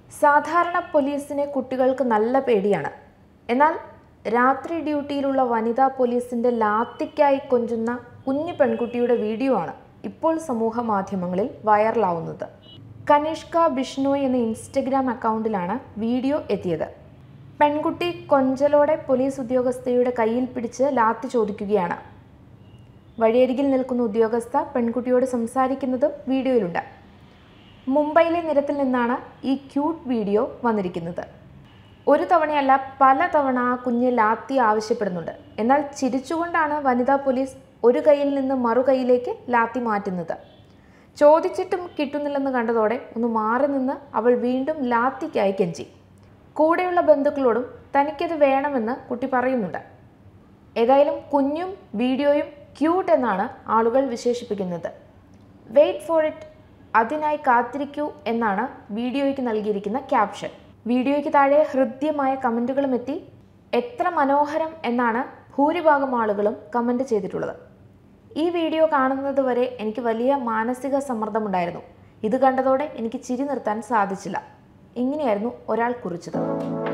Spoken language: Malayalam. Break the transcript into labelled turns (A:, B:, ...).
A: സാധാരണ പോലീസിനെ കുട്ടികൾക്ക് നല്ല പേടിയാണ് എന്നാൽ രാത്രി ഡ്യൂട്ടിയിലുള്ള വനിതാ പോലീസിന്റെ ലാത്തിക്കായി കൊഞ്ചുന്ന കുഞ്ഞു പെൺകുട്ടിയുടെ വീഡിയോ ആണ് ഇപ്പോൾ സമൂഹ മാധ്യമങ്ങളിൽ വൈറലാവുന്നത് കനിഷ്ക ബിഷ്ണോയ് എന്ന ഇൻസ്റ്റഗ്രാം അക്കൗണ്ടിലാണ് വീഡിയോ എത്തിയത് പെൺകുട്ടി കൊഞ്ചലോടെ പോലീസ് ഉദ്യോഗസ്ഥയുടെ കയ്യിൽ പിടിച്ച് ലാത്തി ചോദിക്കുകയാണ് വഴിയരികിൽ നിൽക്കുന്ന ഉദ്യോഗസ്ഥ പെൺകുട്ടിയോട് സംസാരിക്കുന്നതും വീഡിയോയിലുണ്ട് മുംബൈയിലെ നിരത്തിൽ നിന്നാണ് ഈ ക്യൂട്ട് വീഡിയോ വന്നിരിക്കുന്നത് ഒരു തവണയല്ല പല തവണ ആ കുഞ്ഞ് ലാത്തി ആവശ്യപ്പെടുന്നുണ്ട് എന്നാൽ ചിരിച്ചുകൊണ്ടാണ് വനിതാ പോലീസ് ഒരു കൈയിൽ നിന്ന് മറു കൈയിലേക്ക് ലാത്തി മാറ്റുന്നത് ചോദിച്ചിട്ടും കിട്ടുന്നില്ലെന്ന് കണ്ടതോടെ ഒന്ന് മാറി നിന്ന് അവൾ വീണ്ടും ലാത്തിക്കായി കെഞ്ചി കൂടെയുള്ള ബന്ധുക്കളോടും തനിക്കത് വേണമെന്ന് കുട്ടി പറയുന്നുണ്ട് ഏതായാലും കുഞ്ഞും വീഡിയോയും ക്യൂട്ട് എന്നാണ് ആളുകൾ വിശേഷിപ്പിക്കുന്നത് വെയിറ്റ് ഫോർ ഇറ്റ് അതിനായി കാത്തിരിക്കൂ എന്നാണ് വീഡിയോയ്ക്ക് നൽകിയിരിക്കുന്ന ക്യാപ്ഷൻ വീഡിയോയ്ക്ക് താഴെ ഹൃദ്യമായ കമൻറ്റുകളും എത്തി എത്ര മനോഹരം എന്നാണ് ഭൂരിഭാഗം ആളുകളും കമൻറ്റ് ചെയ്തിട്ടുള്ളത് ഈ വീഡിയോ കാണുന്നത് വരെ എനിക്ക് വലിയ മാനസിക സമ്മർദ്ദമുണ്ടായിരുന്നു ഇത് കണ്ടതോടെ എനിക്ക് ചിരി നിർത്താൻ സാധിച്ചില്ല ഇങ്ങനെയായിരുന്നു ഒരാൾ കുറിച്ചത്